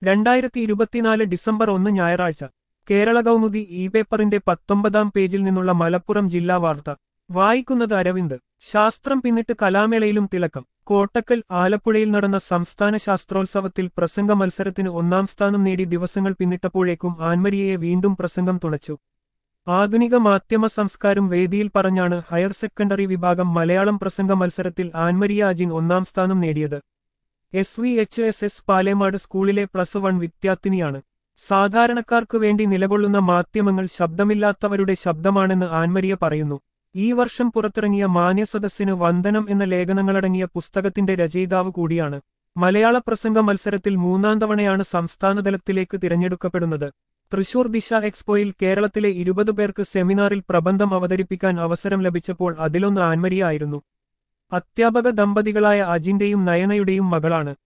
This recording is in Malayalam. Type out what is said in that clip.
രണ്ടായിരത്തി ഇരുപത്തിനാല് ഡിസംബർ ഒന്ന് ഞായറാഴ്ച കേരള കൗമുദി ഇ പേപ്പറിന്റെ പത്തൊമ്പതാം പേജിൽ നിന്നുള്ള മലപ്പുറം ജില്ലാ വാർത്ത വായിക്കുന്നത് അരവിന്ദ് ശാസ്ത്രം പിന്നിട്ട് കലാമേളയിലും തിളക്കം കോട്ടക്കൽ ആലപ്പുഴയിൽ നടന്ന സംസ്ഥാന ശാസ്ത്രോത്സവത്തിൽ പ്രസംഗ മത്സരത്തിന് ഒന്നാം സ്ഥാനം നേടി ദിവസങ്ങൾ പിന്നിട്ടപ്പോഴേക്കും ആൻമരിയയെ വീണ്ടും പ്രസംഗം തുണച്ചു ആധുനിക മാധ്യമ സംസ്കാരം വേദിയിൽ പറഞ്ഞാണ് ഹയർ സെക്കൻഡറി വിഭാഗം മലയാളം പ്രസംഗ മത്സരത്തിൽ ആൻമരിയ അജിൻ ഒന്നാം സ്ഥാനം നേടിയത് S V H S S Palemad സ്കൂളിലെ പ്ലസ് വൺ വിദ്യാർത്ഥിനിയാണ് സാധാരണക്കാർക്കു വേണ്ടി നിലകൊള്ളുന്ന മാധ്യമങ്ങൾ ശബ്ദമില്ലാത്തവരുടെ ശബ്ദമാണെന്ന് ആൻമരിയ പറയുന്നു ഈ വർഷം പുറത്തിറങ്ങിയ മാന്യസദസ്സിന് വന്ദനം എന്ന ലേഖനങ്ങളടങ്ങിയ പുസ്തകത്തിന്റെ രചയിതാവ് കൂടിയാണ് മലയാള പ്രസംഗ മത്സരത്തിൽ മൂന്നാം തവണയാണ് സംസ്ഥാനതലത്തിലേക്ക് തിരഞ്ഞെടുക്കപ്പെടുന്നത് തൃശൂർ ദിശ എക്സ്പോയിൽ കേരളത്തിലെ ഇരുപത് പേർക്ക് സെമിനാറിൽ പ്രബന്ധം അവതരിപ്പിക്കാൻ അവസരം ലഭിച്ചപ്പോൾ അതിലൊന്ന് ആൻമരിയ ആയിരുന്നു അധ്യാപക ദമ്പതികളായ അജിന്റെയും നയനയുടെയും മകളാണ്